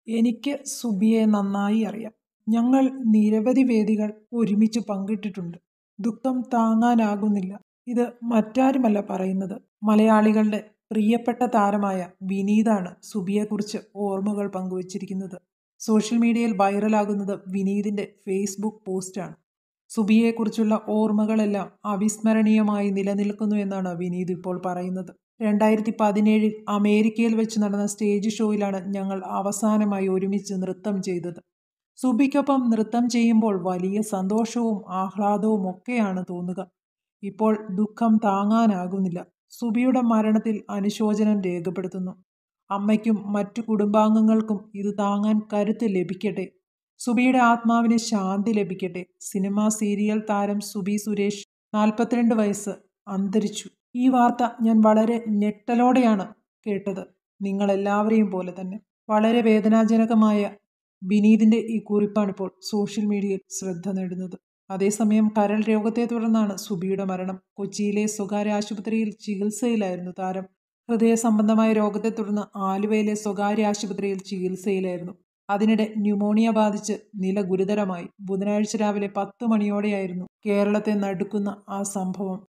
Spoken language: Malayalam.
എനിക്ക് സുബിയെ നന്നായി അറിയാം. ഞങ്ങൾ നിരവധി വേദികൾ ഒരുമിച്ച് പങ്കിട്ടിട്ടുണ്ട്. ദുഃഖം താങ്ങാനാകുന്നില്ല. ഇത് മറ്റാരുമല്ല പറയുന്നത്. മലയാളികളുടെ പ്രിയപ്പെട്ട താരമായ വിനീതാണ് സുബിയെക്കുറിച്ച് ഓർമ്മകൾ പങ്കുവച്ചിരിക്കുന്നത്. സോഷ്യൽ മീഡിയയിൽ വൈറലാകുന്നത് വിനീതിന്റെ ഫേസ്ബുക്ക് പോസ്റ്റാണ്. സുബിയെക്കുറിച്ചുള്ള ഓർമ്മകളെല്ലാം അവിസ്മരണീയമായി നിലനിൽക്കുന്നു എന്നാണ് വിനീത് ഇപ്പോൾ പറയുന്നത്. രണ്ടായിരത്തി പതിനേഴിൽ അമേരിക്കയിൽ വെച്ച് നടന്ന സ്റ്റേജ് ഷോയിലാണ് ഞങ്ങൾ അവസാനമായി ഒരുമിച്ച് നൃത്തം ചെയ്തത്. സുബിക്കൊപ്പം നൃത്തം ചെയ്യുമ്പോൾ വലിയ സന്തോഷവും ആഹ്ലാദവുമൊക്കെയാണ് തോന്നുക. ഇപ്പോൾ ദുഃഖം താങ്ങാനാകുന്നില്ല. സുബിയുടെ മരണത്തിൽ അനുശോചനം രേഖപ്പെടുത്തുന്നു. അമ്മയ്ക്കും മറ്റു കുടുംബാംഗങ്ങൾക്കും ഇത് താങ്ങാൻ കരുത്ത് ലഭിക്കട്ടെ. സുബിയുടെ ആത്മാവിന് ശാന്തി ലഭിക്കട്ടെ. സിനിമാ സീരിയൽ താരം സുബി സുരേഷ്, നാൽപ്പത്തിരണ്ട് വയസ്സ്, അന്തരിച്ചു. ഈ വാർത്ത ഞാൻ വളരെ ഞെട്ടലോടെയാണ് കേട്ടത്. നിങ്ങളെല്ലാവരെയും പോലെ തന്നെ. വളരെ വേദനാജനകമായ വിനീതിന്റെ ഈ കുറിപ്പാണിപ്പോൾ സോഷ്യൽ മീഡിയയിൽ ശ്രദ്ധ നേടുന്നത്. അതേസമയം കരൾ രോഗത്തെ തുടർന്നാണ് സുബിയുടെ മരണം. കൊച്ചിയിലെ സ്വകാര്യ ആശുപത്രിയിൽ ചികിത്സയിലായിരുന്നു താരം. ഹൃദയ സംബന്ധമായ രോഗത്തെ തുടർന്ന് ആലുവയിലെ സ്വകാര്യ ആശുപത്രിയിൽ ചികിത്സയിലായിരുന്നു. അതിനിടെ ന്യൂമോണിയ ബാധിച്ച് നില ഗുരുതരമായി. ബുധനാഴ്ച രാവിലെ പത്ത് മണിയോടെയായിരുന്നു കേരളത്തെ നടുക്കുന്ന ആ സംഭവം.